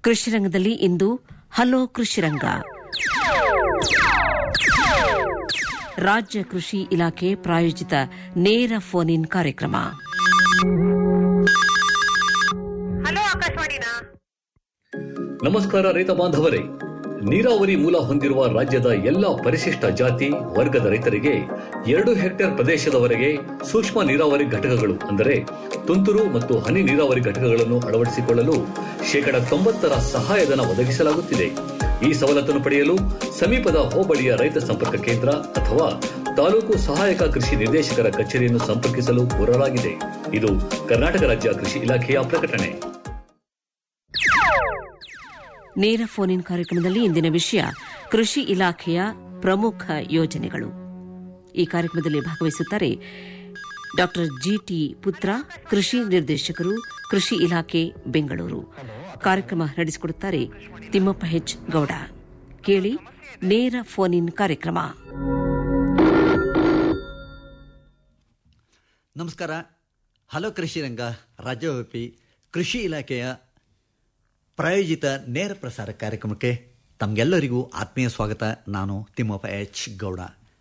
ಕೃಷಿ ರಂಗದಲ್ಲಿ ಇಂದು ಹಲೋ ಕೃಷಿ ರಂಗ ರಾಜ್ಯ ಕೃಷಿ ಇಲಾಖೆ ಪ್ರಾಯೋಜಿತ ನೇರ ಫೋನ್ ಇನ್ ಕಾರ್ಯಕ್ರಮ ಹಲೋ ಆಕಾಶವಾಣಿನಾ ನಮಸ್ಕಾರ ರೈತ ಬಾಂಧವರೇ ನೀರಾವರಿ ಮೂಲ ಹೊಂದಿರುವ ರಾಜ್ಯದ ಎಲ್ಲ ಪರಿಶಿಷ್ಟ ಜಾತಿ ವರ್ಗದ ರೈತರಿಗೆ ಎರಡು ಹೆಕ್ಟೇರ್ ಪ್ರದೇಶದವರೆಗೆ ಸೂಕ್ಷ್ಮ ನೀರಾವರಿ ಘಟಕಗಳು ಅಂದರೆ ತುಂತುರು ಮತ್ತು ಹನಿ ನೀರಾವರಿ ಘಟಕಗಳನ್ನು ಅಳವಡಿಸಿಕೊಳ್ಳಲು ಶೇಕಡ ತೊಂಬತ್ತರ ಸಹಾಯಧನ ಒದಗಿಸಲಾಗುತ್ತಿದೆ ಈ ಸವಲತ್ತನ್ನು ಪಡೆಯಲು ಸಮೀಪದ ಹೋಬಳಿಯ ರೈತ ಸಂಪರ್ಕ ಕೇಂದ್ರ ಅಥವಾ ತಾಲೂಕು ಸಹಾಯಕ ಕೃಷಿ ನಿರ್ದೇಶಕರ ಕಚೇರಿಯನ್ನು ಸಂಪರ್ಕಿಸಲು ಕೋರಲಾಗಿದೆ ಇದು ಕರ್ನಾಟಕ ರಾಜ್ಯ ಕೃಷಿ ಇಲಾಖೆಯ ಪ್ರಕಟಣೆ ನೇರ ಫೋನ್ ಇನ್ ಕಾರ್ಯಕ್ರಮದಲ್ಲಿ ಇಂದಿನ ವಿಷಯ ಕೃಷಿ ಇಲಾಖೆಯ ಪ್ರಮುಖ ಯೋಜನೆಗಳು ಈ ಕಾರ್ಯಕ್ರಮದಲ್ಲಿ ಭಾಗವಹಿಸುತ್ತಾರೆ ಡಾ ಜಿಟಿ ಪುತ್ರ ಕೃಷಿ ನಿರ್ದೇಶಕರು ಕೃಷಿ ಇಲಾಖೆ ಬೆಂಗಳೂರು ಕಾರ್ಯಕ್ರಮ ನಡೆಸಿಕೊಡುತ್ತಾರೆ ತಿಮ್ಮಪ್ಪ ಹೆಚ್ ಗೌಡ ಕೇಳಿ ನೇರ ಫೋನ್ ಇನ್ ಕಾರ್ಯಕ್ರಮ ನಮಸ್ಕಾರ ಹಲೋ ಕೃಷಿ ರಂಗ ರಾಜ್ಯವ್ಯಾಪಿ ಕೃಷಿ ಇಲಾಖೆಯ ಪ್ರಾಯೋಜಿತ ನೇರ ಪ್ರಸಾರ ಕಾರ್ಯಕ್ರಮಕ್ಕೆ ತಮಗೆಲ್ಲರಿಗೂ ಆತ್ಮೀಯ ಸ್ವಾಗತ ನಾನು ತಿಮ್ಮಪ್ಪ ಎಚ್ ಗೌಡ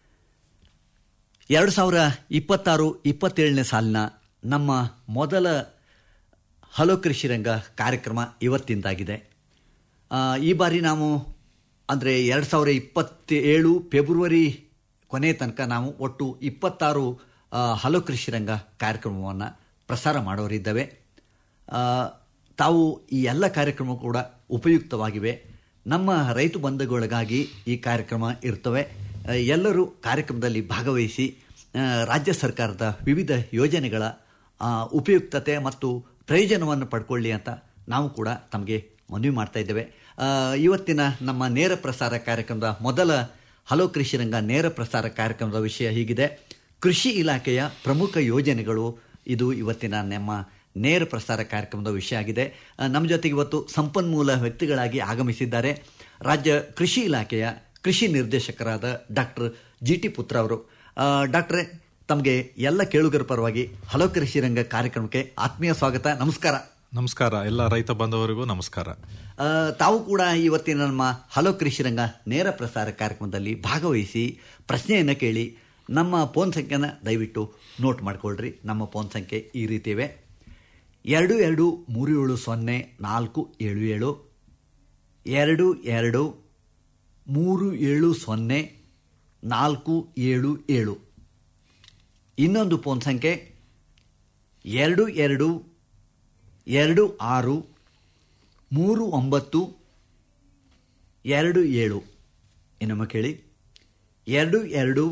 ಎರಡು ಸಾವಿರ ಇಪ್ಪತ್ತಾರು ಇಪ್ಪತ್ತೇಳನೇ ಸಾಲಿನ ನಮ್ಮ ಮೊದಲ ಹಲೋ ಕೃಷಿ ರಂಗ ಕಾರ್ಯಕ್ರಮ ಇವತ್ತಿಂದಾಗಿದೆ ಆ, ಈ ಬಾರಿ ನಾವು ಅಂದರೆ ಎರಡು ಸಾವಿರ ಇಪ್ಪತ್ತೇಳು ಫೆಬ್ರವರಿ ಕೊನೆ ತನಕ ನಾವು ಒಟ್ಟು ಇಪ್ಪತ್ತಾರು ಆ, ಹಲೋ ಕೃಷಿ ರಂಗ ಕಾರ್ಯಕ್ರಮವನ್ನು ಪ್ರಸಾರ ಮಾಡೋರಿದ್ದೇವೆ ಆ, ತಾವು ಈ ಎಲ್ಲ ಕಾರ್ಯಕ್ರಮ ಕೂಡ ಉಪಯುಕ್ತವಾಗಿವೆ ನಮ್ಮ ರೈತ ಬಂಧುಗಳಿಗಾಗಿ ಈ ಕಾರ್ಯಕ್ರಮ ಇರ್ತವೆ ಆ, ಎಲ್ಲರೂ ಕಾರ್ಯಕ್ರಮದಲ್ಲಿ ಭಾಗವಹಿಸಿ ಆ, ರಾಜ್ಯ ಸರ್ಕಾರದ ವಿವಿಧ ಯೋಜನೆಗಳ ಆ, ಉಪಯುಕ್ತತೆ ಮತ್ತು ಪ್ರಯೋಜನವನ್ನು ಪಡ್ಕೊಳ್ಳಿ ಅಂತ ನಾವು ಕೂಡ ತಮಗೆ ಮನವಿ ಮಾಡ್ತಾ ಇದ್ದೇವೆ ಆ, ಇವತ್ತಿನ ನಮ್ಮ ನೇರ ಪ್ರಸಾರ ಕಾರ್ಯಕ್ರಮದ ಮೊದಲ ಹಲೋ ಕೃಷಿ ರಂಗ ನೇರ ಪ್ರಸಾರ ಕಾರ್ಯಕ್ರಮದ ವಿಷಯ ಹೀಗಿದೆ ಕೃಷಿ ಇಲಾಖೆಯ ಪ್ರಮುಖ ಯೋಜನೆಗಳು ಇದು ಇವತ್ತಿನ ನಮ್ಮ ನೇರ ಪ್ರಸಾರ ಕಾರ್ಯಕ್ರಮದ ವಿಷಯ ಆಗಿದೆ ಆ, ನಮ್ಮ ಜೊತೆಗೆ ಇವತ್ತು ಸಂಪನ್ಮೂಲ ವ್ಯಕ್ತಿಗಳಾಗಿ ಆಗಮಿಸಿದ್ದಾರೆ ರಾಜ್ಯ ಕೃಷಿ ಇಲಾಖೆಯ ಕೃಷಿ ನಿರ್ದೇಶಕರಾದ ಡಾಕ್ಟರ್ ಜಿ ಟಿ ಪುತ್ರ ಅವರು ಆ, ಡಾಕ್ಟ್ರೇ ತಮಗೆ ಎಲ್ಲ ಕೇಳುಗರ ಪರವಾಗಿ ಹಲೋ ಕೃಷಿ ರಂಗ ಕಾರ್ಯಕ್ರಮಕ್ಕೆ ಆತ್ಮೀಯ ಸ್ವಾಗತ ನಮಸ್ಕಾರ ನಮಸ್ಕಾರ ಎಲ್ಲ ರೈತ ಬಾಂಧವರಿಗೂ ನಮಸ್ಕಾರ ಆ, ತಾವು ಕೂಡ ಇವತ್ತಿನ ನಮ್ಮ ಹಲೋ ಕೃಷಿ ರಂಗ ನೇರ ಪ್ರಸಾರ ಕಾರ್ಯಕ್ರಮದಲ್ಲಿ ಭಾಗವಹಿಸಿ ಪ್ರಶ್ನೆಯನ್ನು ಕೇಳಿ ನಮ್ಮ ಫೋನ್ ಸಂಖ್ಯೆನ ದಯವಿಟ್ಟು ನೋಟ್ ಮಾಡ್ಕೊಳ್ರಿ ನಮ್ಮ ಫೋನ್ ಸಂಖ್ಯೆ ಈ ರೀತಿ ಇವೆ ಎರಡು ಎರಡು ಮೂರು ಏಳು ಸೊನ್ನೆ ನಾಲ್ಕು ಏಳು ಏಳು ಎರಡು ಎರಡು ಮೂರು ಏಳು ಸೊನ್ನೆ ನಾಲ್ಕು ಏಳು ಏಳು ಇನ್ನೊಂದು ಫೋನ್ ಸಂಖ್ಯೆ ಎರಡು ಎರಡು ಎರಡು ಆರು ಮೂರು ಒಂಬತ್ತು ಎರಡು ಏಳು ಇನ್ನೊಮ್ಮೆ ಕೇಳಿ ಎರಡು ಎರಡು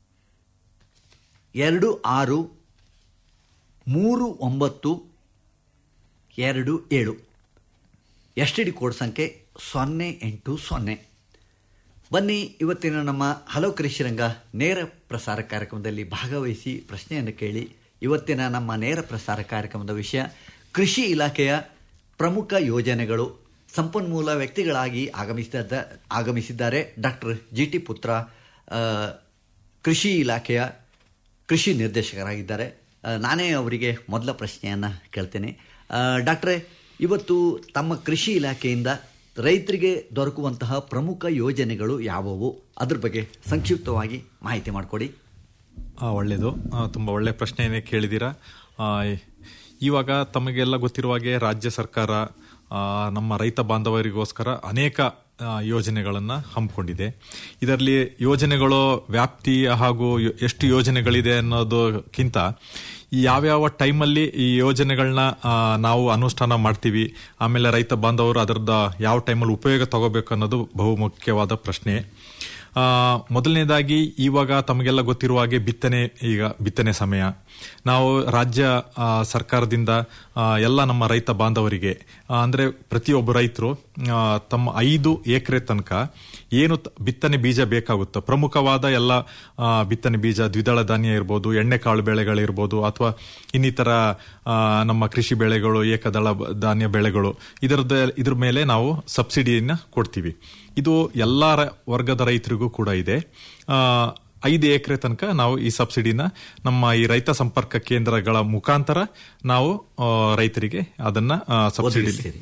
ಎರಡು ಆರು ಮೂರು ಒಂಬತ್ತು ಎರಡು ಏಳು ಎಸ್ ಟಿ ಡಿ ಕೋಡ್ ಸಂಖ್ಯೆ ಸೊನ್ನೆ ಎಂಟು ಸೊನ್ನೆ ಬನ್ನಿ ಇವತ್ತಿನ ನಮ್ಮ ಹಲೋ ಕೃಷಿ ರಂಗ ನೇರ ಪ್ರಸಾರ ಕಾರ್ಯಕ್ರಮದಲ್ಲಿ ಭಾಗವಹಿಸಿ ಪ್ರಶ್ನೆಯನ್ನು ಕೇಳಿ ಇವತ್ತಿನ ನಮ್ಮ ನೇರ ಪ್ರಸಾರ ಕಾರ್ಯಕ್ರಮದ ವಿಷಯ ಕೃಷಿ ಇಲಾಖೆಯ ಪ್ರಮುಖ ಯೋಜನೆಗಳು ಸಂಪನ್ಮೂಲ ವ್ಯಕ್ತಿಗಳಾಗಿ ಆಗಮಿಸಿದ ಆಗಮಿಸಿದ್ದಾರೆ ಡಾಕ್ಟರ್ ಜಿ ಟಿ ಪುತ್ರ ಆ, ಕೃಷಿ ಇಲಾಖೆಯ ಕೃಷಿ ನಿರ್ದೇಶಕರಾಗಿದ್ದಾರೆ ಆ, ನಾನೇ ಅವರಿಗೆ ಮೊದಲ ಪ್ರಶ್ನೆಯನ್ನು ಕೇಳ್ತೇನೆ ಆ, ಡಾಕ್ಟ್ರೇ ಇವತ್ತು ತಮ್ಮ ಕೃಷಿ ಇಲಾಖೆಯಿಂದ ರೈತರಿಗೆ ದೊರಕುವಂತಹ ಪ್ರಮುಖ ಯೋಜನೆಗಳು ಯಾವುವು ಅದ್ರ ಬಗ್ಗೆ ಸಂಕ್ಷಿಪ್ತವಾಗಿ ಮಾಹಿತಿ ಮಾಡಿಕೊಡಿ ಆ, ಒಳ್ಳೆಯದು ಆ, ತುಂಬ ಒಳ್ಳೆ ಪ್ರಶ್ನೆಯನ್ನೇ ಕೇಳಿದ್ದೀರಾ ಆ, ಇವಾಗ ತಮಗೆಲ್ಲ ಗೊತ್ತಿರುವ ಹಾಗೆ ರಾಜ್ಯ ಸರ್ಕಾರ ಆ, ನಮ್ಮ ರೈತ ಬಾಂಧವರಿಗೋಸ್ಕರ ಅನೇಕ ಆ, ಯೋಜನೆಗಳನ್ನ ಹಮ್ಮಿಕೊಂಡಿದೆ ಇದರಲ್ಲಿ ಯೋಜನೆಗಳು ವ್ಯಾಪ್ತಿ ಹಾಗೂ ಯೋ- ಎಷ್ಟು ಯೋಜನೆಗಳಿದೆ ಅನ್ನೋದಕ್ಕಿಂತ ಈ ಯಾವ್ಯಾವ ಟೈಮಲ್ಲಿ ಈ ಯೋಜನೆಗಳನ್ನ ನಾವು ಅನುಷ್ಠಾನ ಮಾಡ್ತೀವಿ ಆಮೇಲೆ ರೈತ ಬಾಂಧವರು ಅದರದ ಯಾವ ಟೈಮಲ್ಲಿ ಉಪಯೋಗ ತಗೋಬೇಕು ಅನ್ನೋದು ಬಹುಮುಖ್ಯವಾದ ಪ್ರಶ್ನೆ ಆ, ಮೊದಲನೇದಾಗಿ ಇವಾಗ ತಮಗೆಲ್ಲ ಗೊತ್ತಿರುವ ಹಾಗೆ ಬಿತ್ತನೆ ಈಗ ಬಿತ್ತನೆ ಸಮಯ ನಾವು ರಾಜ್ಯ ಆ, ಸರ್ಕಾರದಿಂದ ಆ, ಎಲ್ಲ ನಮ್ಮ ರೈತ ಬಾಂಧವರಿಗೆ ಆ, ಅಂದ್ರೆ ಪ್ರತಿಯೊಬ್ಬ ರೈತರು ಆ, ತಮ್ಮ ಐದು ಎಕರೆ ತನಕ ಏನು ತ- ಬಿತ್ತನೆ ಬೀಜ ಬೇಕಾಗುತ್ತೋ ಪ್ರಮುಖವಾದ ಎಲ್ಲ ಆ, ಬಿತ್ತನೆ ಬೀಜ ದ್ವಿದಳ ಧಾನ್ಯ ಇರ್ಬೋದು ಎಣ್ಣೆಕಾಳು ಬೆಳೆಗಳಿರ್ಬೋದು ಅಥವಾ ಇನ್ನಿತರ ಆ, ನಮ್ಮ ಕೃಷಿ ಬೆಳೆಗಳು ಏಕದಳ ಬ- ಧಾನ್ಯ ಬೆಳೆಗಳು ಇದರದ ಇದ್ರ ಮೇಲೆ ನಾವು ಸಬ್ಸಿಡಿಯನ್ನ ಕೊಡ್ತೀವಿ ಇದು ಎಲ್ಲಾ ರ- ವರ್ಗದ ರೈತರಿಗೂ ಕೂಡ ಇದೆ ಆ, ಐದು ಎಕರೆ ತನಕ ನಾವು ಈ ಸಬ್ಸಿಡಿನ ನಮ್ಮ ಈ ರೈತ ಸಂಪರ್ಕ ಕೇಂದ್ರಗಳ ಮುಖಾಂತರ ನಾವು ಆ, ರೈತರಿಗೆ ಅದನ್ನ ಆ, ಸಬ್ಸಿಡಿ ಒದಗಿಸ್ತೀರಿ.